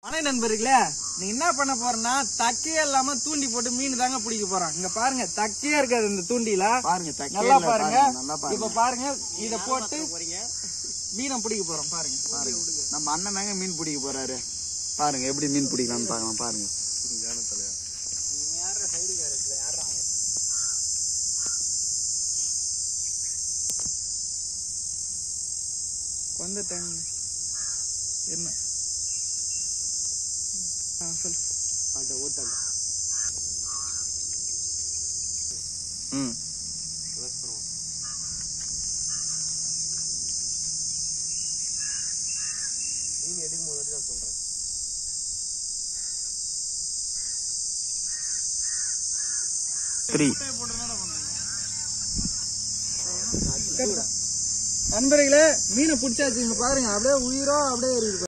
அணை நண்பர்களே நீ என்ன பண்ண போறேன்னா தக்கையே இல்லாம தூண்டி போட்டு மீன் தாங்க பிடிக்க போறோம் இங்க பாருங்க தக்கையே இருக்காது இந்த தூண்டில பாருங்க தக்கையே நல்லா இல்ல, பாருங்க பாருங்க, நல்லா பாருங்க. இப்ப பாருங்க இத போட்டு மீனை பிடிக்க போறோம் பாருங்க பாருங்க நம்ம அண்ணன் தாங்க மீன் பிடிக்க போறாரு பாருங்க எப்படி மீன் பிடிக்கலாம்னு பார்க்கலாம் பாருங்க வந்த டைம் என்ன ஆ சொல்லு ம் த்ரீ நண்பர்களே மீனை பிடிச்சாச்சு இங்க பாருங்க அப்படியே உயிரோ அப்படியே இருக்குது